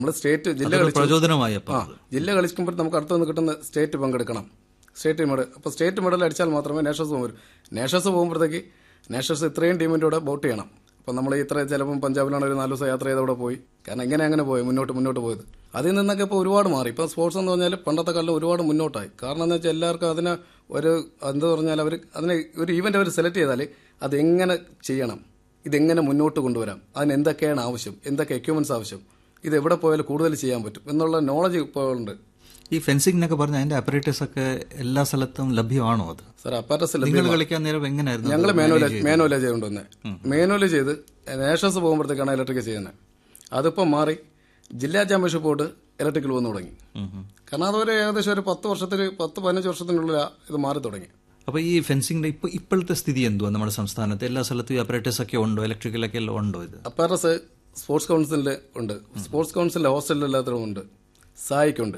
നമ്മൾ സ്റ്റേറ്റ് ജില്ല അതൊരു കളിച്ചു പ്രചോദനമായി അപ്പം ആ ജില്ല കളിക്കുമ്പോൾ നമുക്ക് അടുത്ത് നിന്ന് കിട്ടുന്ന സ്റ്റേറ്റ് പങ്കെടുക്കണം സ്റ്റേറ്റ് മെഡൽ അപ്പോൾ സ്റ്റേറ്റ് മെഡൽ അടിച്ചാൽ മാത്രമേ നേഷൻസ് പോകും നേഷൻസ് പോകുമ്പോഴത്തേക്ക് നേഷൻസ് ഇത്രയും ടീമിൻ്റെ കൂടെ വോട്ട് ചെയ്യണം അപ്പം നമ്മൾ ഇത്ര ചിലപ്പം പഞ്ചാബിലാണ് ഒരു നാല് ദിവസം യാത്ര ചെയ്ത് അവിടെ പോയി കാരണം എങ്ങനെ അങ്ങനെ പോയി മുന്നോട്ട് മുന്നോട്ട് പോയത് അതിൽ നിന്നൊക്കെ ഇപ്പോൾ ഒരുപാട് മാറി ഇപ്പം സ്പോർട്സ് എന്ന് പറഞ്ഞാൽ പണ്ടത്തെ കാലം ഒരുപാട് മുന്നോട്ടായി കാരണം എന്ന് വെച്ചാൽ എല്ലാവർക്കും അതിന് ഒരു എന്താ പറഞ്ഞാൽ അവർ അതിനെ ഒരു ഈവൻ്റ് അവർ സെലക്ട് ചെയ്താൽ അതെങ്ങനെ ചെയ്യണം ഇതെങ്ങനെ മുന്നോട്ട് കൊണ്ടുവരാം അതിന് എന്തൊക്കെയാണ് ആവശ്യം എന്തൊക്കെ എക്യുപ്മെന്റ്സ് ആവശ്യം ഇത് എവിടെ പോയാലും കൂടുതൽ ചെയ്യാൻ പറ്റും എന്നുള്ള നോളജ് ഇപ്പോൾ ഉണ്ട് ഈ ഫെൻസിംഗ് എന്നൊക്കെ പറഞ്ഞ അതിന്റെ അപ്പറേറ്റേഴ്സ് ഒക്കെ എല്ലാ സ്ഥലത്തും ലഭ്യമാണോ അത് സാർ അപ്പാറ്റസ് നിങ്ങൾ കളിക്കാൻ നേരം എങ്ങനെയായിരുന്നു ഞങ്ങൾ മാനുവൽ മാനുവല ചെയ്തുകൊണ്ടുവന്നെ മാനുവൽ ചെയ്ത് നേഷൻസ് പോകുമ്പോഴത്തേക്കാണ് ഇലക്ട്രിക് ചെയ്യുന്നത് അതിപ്പോൾ മാറി ജില്ലാ ചാമ്പ്യൻഷിപ്പ് പോയിട്ട് ഇലക്ട്രിക്കൽ വന്നു തുടങ്ങി കാരണം അതൊരു ഏകദേശം ഒരു പത്ത് വർഷത്തിൽ പത്ത് പതിനഞ്ച് വർഷത്തിനുള്ളിൽ ഇത് മാറി തുടങ്ങി അപ്പൊ ഈ ഫെൻസിംഗിന്റെ ഇപ്പൊ ഇപ്പോഴത്തെ സ്ഥിതി എന്തുവാ നമ്മുടെ സംസ്ഥാനത്ത് എല്ലാ സ്ഥലത്തും ഈ അപ്പറേറ്റേഴ്സ് ഒക്കെ ഉണ്ടോ ഇലക്ട്രിക്കലൊക്കെ എല്ലാം ഉണ്ടോ ഇത് അപ്പാറസ് സ്പോർട്സ് കൗൺസിലിൽ ഉണ്ട് സ്പോർട്സ് കൗൺസിലിൽ ഹോസ്റ്റലിൽ എല്ലാത്തിലും ഉണ്ട് സായിക്കുണ്ട്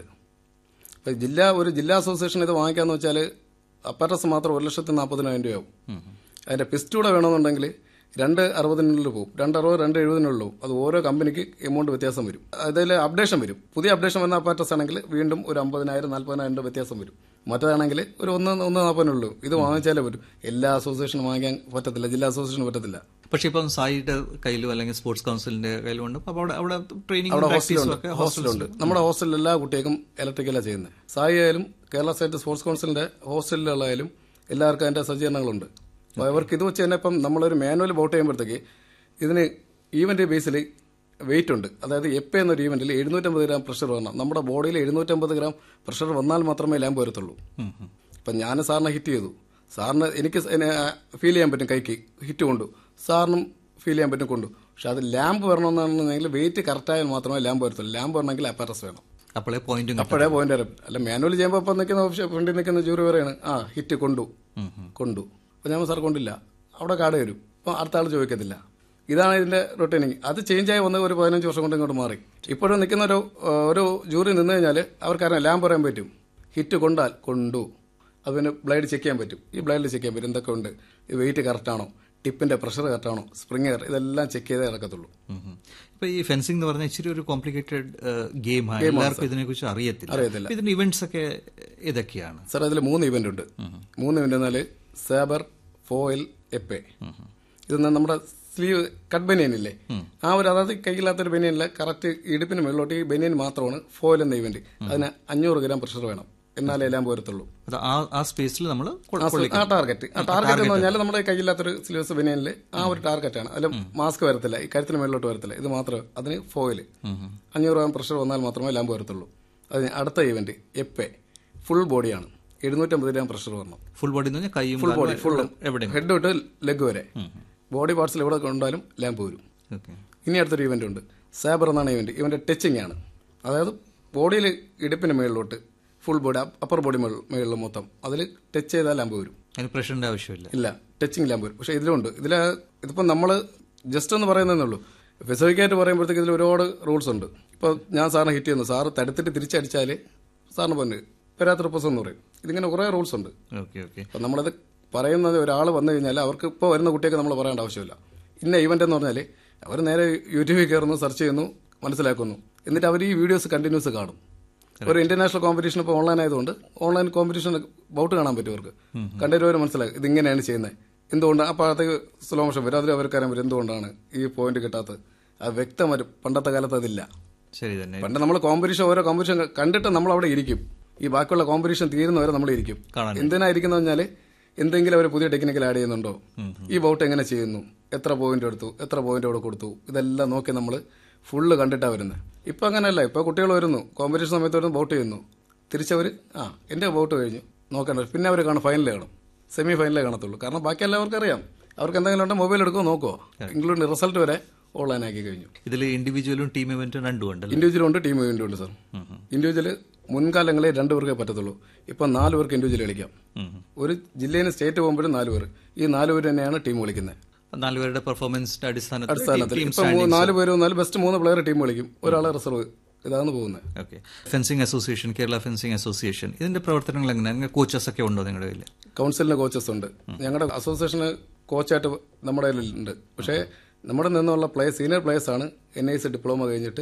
ഇപ്പം ജില്ലാ ഒരു ജില്ലാ അസോസിയേഷൻ ഇത് വാങ്ങിക്കാന്ന് വെച്ചാൽ അപ്പാറസ് മാത്രം ഒരു ലക്ഷത്തി നാൽപ്പതിനായിരം രൂപയാവും അതിന്റെ പിസ്റ്റൂടെ വേണമെന്നുണ്ടെങ്കിൽ രണ്ട് അറുപതിനുള്ളിൽ പോകും രണ്ട് അറുപത് രണ്ട് എഴുപതിനുള്ളിൽ പോകും അത് ഓരോ കമ്പനിക്ക് എമൗണ്ട് വ്യത്യാസം വരും അതിൽ അപ്ഡേഷൻ വരും പുതിയ അപ്ഡേഷൻ വന്ന അപ്പാറ്റസ് ആണെങ്കിൽ വീണ്ടും ഒരു അമ്പതിനായിരം നാൽപ്പതിനായിരം രൂപ വ്യത്യാസം വരും മറ്റേതാണെങ്കിൽ ഒരു ഒന്ന് ഒന്ന് നാൽപ്പതിനുള്ളൂ ഇത് വാങ്ങിച്ചാലേ പറ്റും എല്ലാ അസോസിയേഷനും വാങ്ങിക്കാൻ പറ്റത്തില്ല ജില്ലാ അസോസിയേഷന് പറ്റത്തില്ല പക്ഷെ ഇപ്പം സായിയുടെ കയ്യിലും അല്ലെങ്കിൽ സ്പോർട്സ് കൗൺസിലിന്റെ കയ്യിലും ഉണ്ട് അപ്പൊ അവിടെ അവിടെ ട്രെയിനിങ് അവിടെ പ്രാക്ടീസും ഹോസ്റ്റലുണ്ട് ഒക്കെ ഹോസ്റ്റലുണ്ട് നമ്മുടെ ഹോസ്റ്റലിൽ എല്ലാ കുട്ടികൾക്കും ഇലക്ട്രിക്കലാണ് ചെയ്യുന്നത് സായി ആയാലും കേരള സ്റ്റേറ്റ് സ്പോർട്സ് കൗൺസിലിന്റെ ഹോസ്റ്റലിലുള്ളായാലും എല്ലാവർക്കും അതിന്റെ സജ്ജീകരണങ്ങളുണ്ട് അപ്പോൾ അവർക്ക് ഇത് വെച്ച് തന്നെ ഇപ്പം നമ്മളൊരു മാനുവൽ ബോട്ട് ചെയ്യുമ്പോഴത്തേക്ക് ഇതിന് ഈവന്റ് ബേസിൽ വെയിറ്റ് ഉണ്ട് അതായത് എപ്പ എന്നൊരു ഈവന്റിൽ എഴുന്നൂറ്റമ്പത് ഗ്രാം പ്രഷർ വരണം നമ്മുടെ ബോഡിയിൽ എഴുന്നൂറ്റമ്പത് ഗ്രാം പ്രഷർ വന്നാൽ മാത്രമേ ലാമ്പ് വരത്തുള്ളൂ ഇപ്പം ഞാൻ സാറിനെ ഹിറ്റ് ചെയ്തു സാറിന് എനിക്ക് ഫീൽ ചെയ്യാൻ പറ്റും കൈക്ക് ഹിറ്റ് കൊണ്ടു സാറിനും ഫീൽ ചെയ്യാൻ പറ്റും കൊണ്ടു പക്ഷെ അത് ലാമ്പ് വരണമെന്നുണ്ടെങ്കിൽ വെയിറ്റ് കറക്റ്റായാൽ മാത്രമേ ലാമ്പ് വരത്തുള്ളൂ ലാമ്പ് വരണമെങ്കിൽ അപ്പാരസ് വേണം അപ്പോഴേ പോയിന്റും കിട്ടും അപ്പോഴേ പോയിന്റ് വരും അല്ല മാനുവൽ ചെയ്യുമ്പോൾ ഇപ്പം നിൽക്കുന്ന ഓപ്ഷൻ ഫ്രണ്ടിൽ നിൽക്കുന്ന ജൂറി പറയാണ് ആ ഹിറ്റ് കൊണ്ടു കൊണ്ടു അപ്പോൾ ഞാൻ സാർ കൊണ്ടില്ല അവിടെ കാർഡ് വരും അപ്പോൾ അടുത്ത ആൾ ചോദിക്കത്തില്ല ഇതാണ് ഇതിന്റെ റൊട്ടീനിങ് അത് ചേഞ്ച് ആയി വന്ന് ഒരു പതിനഞ്ച് വർഷം കൊണ്ട് ഇങ്ങോട്ട് മാറി ഇപ്പോഴും നിൽക്കുന്ന ഒരു ഒരു ജൂറി നിന്ന് കഴിഞ്ഞാൽ അവർക്കറിയാം ലാമ്പ് പറയാൻ പറ്റും ഹിറ്റ് കൊണ്ടാൽ കൊണ്ടു അത് പിന്നെ ബ്ലൈഡ് ചെക്ക് ചെയ്യാൻ പറ്റും ഈ ബ്ലൈഡിൽ ചെക്ക് ചെയ്യാൻ പറ്റും എന്തൊക്കെ ഉണ്ട് ഈ വെയിറ്റ് കറക്റ്റ് ആണോ ടിപ്പിന്റെ പ്രഷർ കറക്റ്റ് ആണോ സ്പ്രിങ് ഇതെല്ലാം ചെക്ക് ചെയ്തേ ഇറക്കത്തുള്ളൂ ഇപ്പൊ ഈ ഫെൻസിംഗ് എന്ന് പറഞ്ഞാൽ ഇച്ചിരി ഒരു കോംപ്ലിക്കേറ്റഡ് ഗെയിം ആണ് എല്ലാവർക്കും ഇതിനെ കുറിച്ച് അറിയത്തില്ല അറിയത്തില്ല. അപ്പൊ ഇതിന്റെ ഇവന്റ്സ് ഒക്കെ ഇതൊക്കെയാണ് സാർ അതിൽ മൂന്ന് ഇവന്റ് ഉണ്ട് മൂന്ന് ഇവന്റ് എന്നാൽ സാബർ ഫോയിൽ എപ്പെ ഇത് നമ്മുടെ സ്ലീവ് കട്ട് ബനിയൻ ഇല്ലേ ആ ഒരു അതായത് കയ്യില്ലാത്തൊരു ബനിയനില്ല കറക്റ്റ് ഇടുപ്പിന് മുകളിലോട്ട് ഈ ബനിയൻ മാത്രമാണ് ഫോയിൽ എന്ന ഇവന്റ് അതിന് അഞ്ഞൂറ് ഗ്രാം പ്രഷർ വേണം എന്നാലേ എല്ലാം പോരത്തുള്ളൂ അത് ആ ആ സ്പേസിൽ നമ്മൾ ആ സ- ആ ടാർഗറ്റ് ആ ടാർഗറ്റ് എന്ന് പറഞ്ഞാൽ നമ്മുടെ കയ്യില്ലാത്തൊരു സ്ലീവ്സ് ബനിയനിൽ ആ ഒരു ടാർഗറ്റാണ് അതിൽ മാസ്ക് വരത്തില്ല ഈ കരുത്തിന് മുകളിലോട്ട് വരത്തില്ല ഇത് മാത്രം അതിന് ഫോയിൽ അഞ്ഞൂറ് ഗ്രാം പ്രഷർ വന്നാൽ മാത്രമേ ലാമ്പ് വരത്തുള്ളൂ അതിന് അടുത്ത ഇവന്റ് എപ്പെ ഫുൾ ബോഡിയാണ് എഴുന്നൂറ്റമ്പത് ഗ്രാം പ്രഷർ വരണം ഫുൾ ബോഡി എന്ന് പറഞ്ഞാൽ കൈയും ഫുൾ ബോഡി ഫുൾ എവിടെ ഹെഡ് തൊട്ട് ലെഗ് വരെ ബോഡി പാർട്സിൽ എവിടെ കൊണ്ടാലും ലാമ്പ് വരും ഓക്കെ ഇനി അടുത്തൊരു ഇവന്റ് ഉണ്ട് സാബർ എന്നാണ് ഇവന്റ് ഇവന്റെ ടച്ചിങ് ആണ് അതായത് ബോഡിയിൽ ഇടുപ്പിന് മേളിലോട്ട് ഫുൾ ബോഡി അപ്പർ ബോഡി മേളിൽ മൊത്തം അതിൽ ടച്ച് ചെയ്താൽ ലാമ്പ് വരും അതിന് പ്രഷറിന്റെ ആവശ്യമില്ല ഇല്ല ടച്ചിങ് ലാമ്പ് വരും പക്ഷേ ഇതിലുണ്ട് ഇതിൽ ഇതിപ്പോൾ നമ്മൾ ജസ്റ്റ് ഒന്ന് പറയുന്നതേ ഉള്ളൂ സ്പെസിഫിക്കായിട്ട് പറയുമ്പോഴത്തേക്ക് ഇതിൽ ഒരുപാട് റൂൾസ് ഉണ്ട് ഇപ്പോൾ ഞാൻ സാറിനെ ഹിറ്റ് ചെയ്യുന്നു സാറ് തടുത്തിട്ട് തിരിച്ചടിച്ചാൽ സാറിന് പറഞ്ഞു പെരാത്ത റിപ്പോസ് എന്ന് പറയും ഇതിങ്ങനെ കുറേ റൂൾസ് ഉണ്ട് ഓക്കെ ഓക്കെ അപ്പം നമ്മളത് പറയുന്നത് ഒരാൾ വന്നു കഴിഞ്ഞാൽ അവർക്ക് ഇപ്പോൾ വരുന്ന കുട്ടിയൊക്കെ നമ്മൾ പറയേണ്ട ആവശ്യമില്ല ഇന്ന ഇവന്റ് എന്ന് പറഞ്ഞാൽ അവർ നേരെ യൂട്യൂബിൽ കയറുന്നു സെർച്ച് ചെയ്യുന്നു മനസ്സിലാക്കുന്നു എന്നിട്ട് അവർ ഈ വീഡിയോസ് കണ്ടിന്യൂസ് കാണും ഒരു ഇന്റർനാഷണൽ കോമ്പറ്റീഷൻ ഇപ്പോൾ ഓൺലൈൻ ആയതുകൊണ്ട് ഓൺലൈൻ കോമ്പറ്റീഷൻ ബൗട്ട് കാണാൻ പറ്റും അവർക്ക് കണ്ടിട്ട് അവർ മനസ്സിലാക്കും ഇതിങ്ങനെയാണ് ചെയ്യുന്നത് എന്തുകൊണ്ട് അപ്പോൾ അകത്തേക്ക് സ്ലോ മോഷൻ വരും അതിൽ അവർക്ക് അറിയാൻ പറ്റും എന്തുകൊണ്ടാണ് ഈ പോയിന്റ് കിട്ടാത്തത് അത് വ്യക്തം വരും പണ്ടത്തെ കാലത്ത് അതില്ല ശരി തന്നെ പണ്ട് നമ്മൾ കോമ്പറ്റീഷൻ ഓരോ കോമ്പറ്റീഷൻ കണ്ടിട്ട് നമ്മൾ അവിടെ ഇരിക്കും ഈ ബാക്കിയുള്ള കോമ്പറ്റീഷൻ തീരുന്നവരെ നമ്മൾ ഇരിക്കും കാണാൻ എന്തിനാ ഇരിക്കുന്ന പറഞ്ഞാല് എന്തെങ്കിലും അവർ പുതിയ ടെക്നിക്കൽ ആഡ് ചെയ്യുന്നുണ്ടോ ഈ ബൗട്ട് എങ്ങനെ ചെയ്യുന്നു എത്ര പോയിന്റ് എടുത്തു എത്ര പോയിന്റ് അവിടെ കൊടുത്തു ഇതെല്ലാം നോക്കി നമ്മൾ ഫുള്ള് കണ്ടിട്ടാ വരുന്നത് ഇപ്പൊ അങ്ങനെയല്ല ഇപ്പൊ കുട്ടികൾ വരുന്നു കോമ്പറ്റീഷൻ സമയത്ത് വരുന്നു ബൗട്ട് ചെയ്യുന്നു തിരിച്ചവർ ആ എന്റെ ബൗട്ട് കഴിഞ്ഞു നോക്കണ്ട പിന്നെ അവർ കാണും ഫൈനൽ കാണും സെമി ഫൈനലേ കാണത്തുള്ളൂ കാരണം ബാക്കി എല്ലാവർക്കും അറിയാം അവർക്ക് എന്തെങ്കിലും ഉണ്ടെങ്കിൽ മൊബൈൽ എടുക്കുമോ നോക്കുമോ ഇൻക്ലൂഡിംഗ് റിസൾട്ട് വരെ ഓൺലൈൻ ആക്കി കഴിഞ്ഞു ഇതിൽ ഇൻഡിവിജ്വലും ടീം ഇവന്റും രണ്ടും ഉണ്ടല്ലോ ഇൻഡിവിജ്വൽ ഉണ്ട് ടീം ഇവന്റ് ഉണ്ട് സാർ ഇൻഡിവിജ്വൽ മുൻകാലങ്ങളിൽ രണ്ടു പേർക്കേ പറ്റത്തുള്ളൂ ഇപ്പൊ നാല് പേർക്ക് ഇൻഡിവിജ്വൽ കളിക്കാം ഒരു ജില്ലയിൽ നിന്ന് സ്റ്റേറ്റ് പോകുമ്പോഴും നാല് പേർ ഈ നാല് പേര് തന്നെയാണ് ടീം കളിക്കുന്നത് നാലുപേരുടെ പെർഫോമൻസിന്റെ അടിസ്ഥാനത്തിൽ അടിസ്ഥാനത്തിൽ ടീം ഇപ്പൊ മൂ- നാല് പേര് വന്നാൽ ബെസ്റ്റ് മൂന്ന് പ്ലെയർ ടീം കളിക്കും ഒരാളെ റിസർവ് ഇതാണ് പോകുന്നത് okay fencing association Kerala fencing association ഇതിന്റെ പ്രവർത്തനങ്ങൾ എങ്ങനെയാണ് കോച്ചസ് ഒക്കെ ഉണ്ടോ നിങ്ങളുടെ കയ്യിൽ കൗൺസിലിന് കോച്ചസ് ഉണ്ട് ഞങ്ങളുടെ അസോസിയേഷന് കോച്ചായിട്ട് നമ്മുടെ കയ്യിലുണ്ട് പക്ഷേ നമ്മുടെ നിന്നുള്ള പ്ലേയേഴ്സ് സീനിയർ പ്ലേയേഴ്സ് ആണ് എൻ ഐ സി ഡിപ്ലോമ കഴിഞ്ഞിട്ട്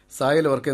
സായിൽ വർക്ക്